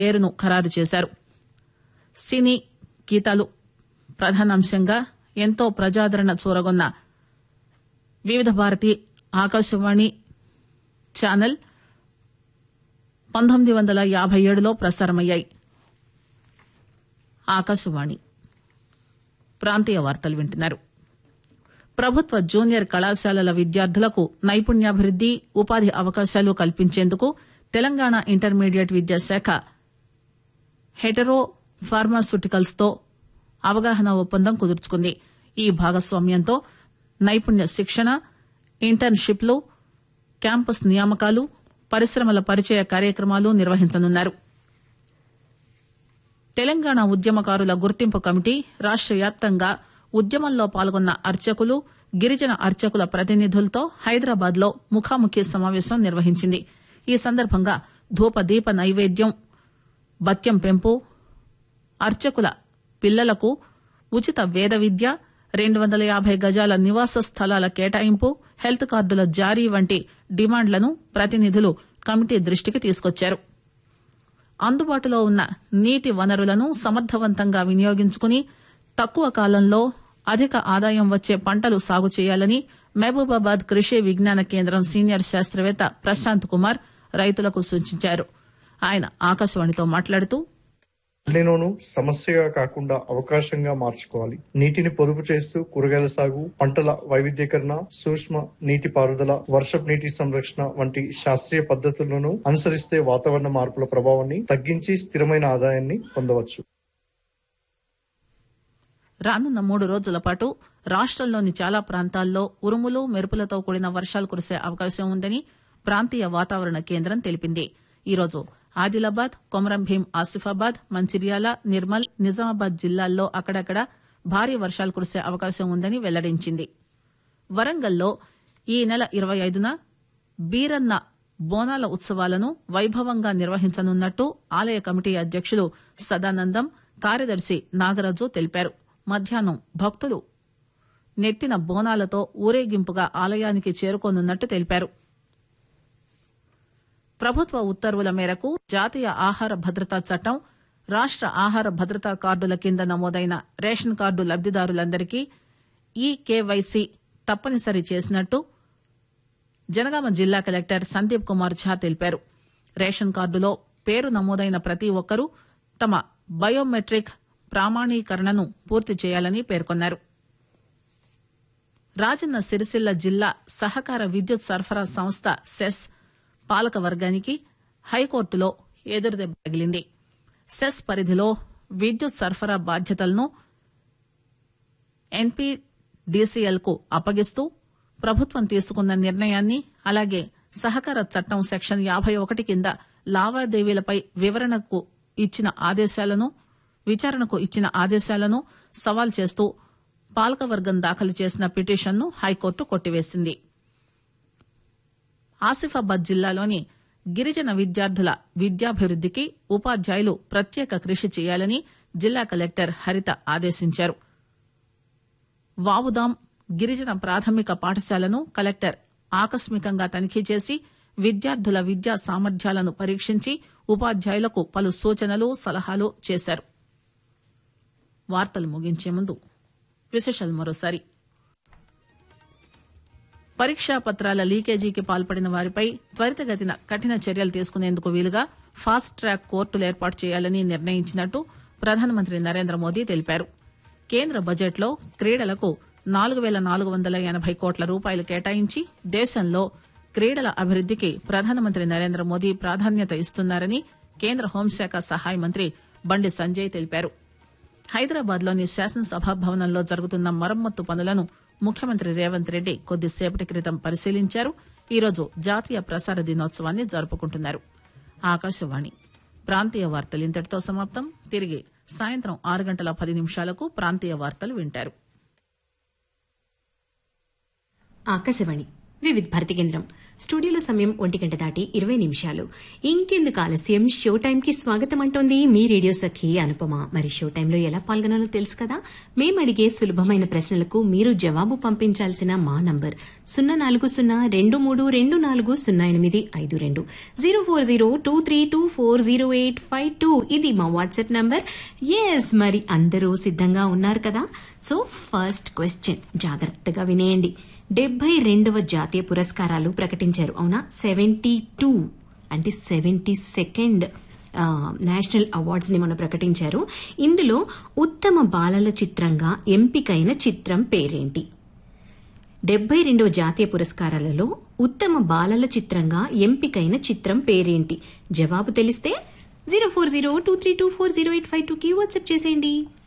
పేరును ఖరారు చేశారు సినీ గీతాలు ప్రధానాంశంగా ఎంతో ప్రజాదరణ చూరగొన్న వివిధ భారతి ఆకాశవాణి ఛానల్ పంతొమ్మిది వందల యాభై ఏడులో ప్రసారమయ్యాయి ఆకాశవాణి ప్రాంతీయ వార్తలు వింటున్నారు ప్రభుత్వ జూనియర్ కళాశాలల విద్యార్థులకు నైపుణ్యాభివృద్ది ఉపాధి అవకాశాలు కల్పించేందుకు తెలంగాణ ఇంటర్మీడియట్ విద్యాశాఖ హెటరో ఫార్మాస్యూటికల్స్ తో అవగాహన ఒప్పందం కుదుర్చుకుంది ఈ భాగస్వామ్యంతో నైపుణ్య శిక్షణ ఇంటర్న్షిప్లు క్యాంపస్ నియామకాలు పరిశ్రమల పరిచయ కార్యక్రమాలు నిర్వహించనున్నారు తెలంగాణ ఉద్యమకారుల గుర్తింపు కమిటీ రాష్ట వ్యాప్తంగా ఉద్యమంలో పాల్గొన్న అర్చకులు గిరిజన అర్చకుల ప్రతినిధులతో హైదరాబాద్ లో ముఖాముఖి సమావేశం నిర్వహించింది ఈ సందర్భంగా ధూప దీప నైవేద్యం బత్యం పెంపు అర్చకుల పిల్లలకు ఉచిత వేద విద్య రెండు వందల యాభై గజాల నివాస స్థలాల కేటాయింపు హెల్త్ కార్డుల జారీ వంటి డిమాండ్లను ప్రతినిధులు కమిటీ దృష్టికి తీసుకొచ్చారు అందుబాటులో ఉన్న నీటి వనరులను సమర్థవంతంగా వినియోగించుకుని తక్కువ కాలంలో అధిక ఆదాయం వచ్చే పంటలు సాగు చేయాలని మహబూబాబాద్ కృషి విజ్ఞాన కేంద్రం సీనియర్ శాస్త్రవేత్త ప్రశాంత్ కుమార్ రైతులకు సూచించారు ఆయన ఆకాశవాణితో మాట్లాడుతూ ఎల్నినోను సమస్యగా కాకుండా అవకాశంగా మార్చుకోవాలి నీటిని పొదుపు చేస్తూ కూరగాయల సాగు పంటల వైవిధ్యీకరణ సూక్ష్మ నీటి పారుదల వర్షపు నీటి సంరక్షణ వంటి శాస్త్రీయ పద్ధతులను అనుసరిస్తే వాతావరణ మార్పుల ప్రభావాన్ని తగ్గించి స్థిరమైన ఆదాయాన్ని పొందవచ్చు రానున్న మూడు రోజుల పాటు రాష్టంలోని చాలా ప్రాంతాల్లో ఉరుములు మెరుపులతో కూడిన వర్షాలు కురిసే అవకాశం ఉందని ప్రాంతీయ వాతావరణ కేంద్రం తెలిపింది ఈరోజు ఆదిలాబాద్ కొమరం భీం ఆసిఫాబాద్ మంచిర్యాల నిర్మల్ నిజామాబాద్ జిల్లాల్లో అక్కడక్కడ భారీ వర్షాలు కురిసే అవకాశం ఉందని వెల్లడించింది వరంగల్లో ఈ నెల ఇరవై ఐదున బీరన్న బోనాల ఉత్సవాలను వైభవంగా నిర్వహించనున్నట్టు ఆలయ కమిటీ అధ్యక్షులు సదానందం కార్యదర్శి నాగరాజు తెలిపారు మధ్యాహ్నం భక్తులు నెట్టిన బోనాలతో ఊరేగింపుగా ఆలయానికి చేరుకోనున్నట్టు తెలిపారు ప్రభుత్వ ఉత్తర్వుల మేరకు జాతీయ ఆహార భద్రతా చట్టం రాష్ట ఆహార భద్రతా కార్డుల కింద నమోదైన రేషన్ కార్డు లబ్దిదారులందరికీ ఈ కేవైసీ తప్పనిసరి చేసినట్టు జనగామ జిల్లా కలెక్టర్ సందీప్ కుమార్ ఝా తెలిపారు రేషన్ కార్డులో పేరు నమోదైన ప్రతి ఒక్కరూ తమ బయోమెట్రిక్ ప్రామాణీకరణను పూర్తి చేయాలని పేర్కొన్నారు రాజన్న సిరిసిల్ల జిల్లా సహకార విద్యుత్ సరఫరా సంస్థ సెస్ పాలక వర్గానికి హైకోర్టులో ఎదురుదెబ్బ తగిలింది సెస్ పరిధిలో విద్యుత్ సరఫరా బాధ్యతలను ఎన్పీడీసీఎల్ కు అప్పగిస్తూ ప్రభుత్వం తీసుకున్న నిర్ణయాన్ని అలాగే సహకార చట్టం సెక్షన్ యాభై ఒకటి కింద లావాదేవీలపై వివరణకు ఇచ్చిన ఆదేశాలను విచారణకు ఇచ్చిన ఆదేశాలను సవాల్ చేస్తూ పాలకవర్గం దాఖలు చేసిన పిటిషన్ను హైకోర్టు కొట్టివేసింది ఆసిఫాబాద్ జిల్లాలోని గిరిజన విద్యార్థుల విద్యాభివృద్దికి ఉపాధ్యాయులు ప్రత్యేక కృషి చేయాలని జిల్లా కలెక్టర్ హరిత ఆదేశించారు వావుదాం గిరిజన ప్రాథమిక పాఠశాలను కలెక్టర్ ఆకస్మికంగా తనిఖీ చేసి విద్యార్థుల విద్యా సామర్థ్యాలను పరీక్షించి ఉపాధ్యాయులకు పలు సూచనలు సలహాలు చేశారు వార్తలు ముగించే ముందు విశేషాలు మరోసారి పరీక్షా పత్రాల లీకేజీకి పాల్పడిన వారిపై త్వరితగతిన కఠిన చర్యలు తీసుకునేందుకు వీలుగా ఫాస్ట్ ట్రాక్ కోర్టులు ఏర్పాటు చేయాలని నిర్ణయించినట్టు ప్రధానమంత్రి నరేంద్ర మోదీ తెలిపారు కేంద్ర బడ్జెట్లో క్రీడలకు నాలుగు పేల నాలుగు వందల ఎనబై కోట్ల రూపాయలు కేటాయించి దేశంలో క్రీడల అభివృద్దికి ప్రధానమంత్రి నరేంద్ర మోదీ ప్రాధాన్యత ఇస్తున్నారని కేంద్ర హోంశాఖ సహాయ మంత్రి బండి సంజయ్ తెలిపారు హైదరాబాద్ లోని శాసనసభ భవనంలో జరుగుతున్న మరమ్మత్తు పనులను ముఖ్యమంత్రి రేవంత్ రెడ్డి కొద్దిసేపటి క్రితం పరిశీలించారు ఈరోజు జాతీయ ప్రసార దినోత్సవాన్ని జరుపుకుంటున్నారు ఆకాశవాణి ప్రాంతీయ వార్తలు ఇంతటితో సమాప్తం తిరిగి సాయంత్రం ఆరు గంటల పది నిమిషాలకు ప్రాంతీయ వార్తలు వింటారు ఆకాశవాణి వివిధ్ భారతి కేంద్రం స్టూడియోలో సమయం ఒంటి గంట దాటి ఇరవై నిమిషాలు ఇంకెందుకు ఆలస్యం షో టైంకి స్వాగతం అంటోంది మీ రేడియో సఖి అనుపమ మరి షో టైంలో ఎలా పాల్గొనాలో తెలుసు కదా మేము అడిగే సులభమైన ప్రశ్నలకు మీరు జవాబు పంపించాల్సిన మా నంబర్ సున్నా నాలుగు సున్నా రెండు మూడు రెండు నాలుగు సున్నా ఎనిమిది ఐదు రెండు zero four zero two three two four zero eight five two ఇది మా వాట్సాప్ నంబర్ ఎస్ మరి అందరూ సిద్ధంగా ఉన్నారు కదా సో ఫస్ట్ క్వశ్చన్ జాగ్రత్తగా వినేయండి డెబ్బై రెండవ జాతీయ పురస్కారాలు ప్రకటించారు అవునా సెవెంటీ టూ అంటే సెవెంటీ సెకండ్ నేషనల్ అవార్డ్స్ ని మనం ప్రకటించారు ఇందులో ఉత్తమ బాలల చిత్రంగా ఎంపికైన చిత్రం పేరేంటి డెబ్బై రెండవ జాతీయ పురస్కారాలలో ఉత్తమ బాలల చిత్రంగా ఎంపికైన చిత్రం పేరేంటి జవాబు తెలిస్తే zero four zero two three two four zero eight five టూకి వాట్సాప్ చేసేయండి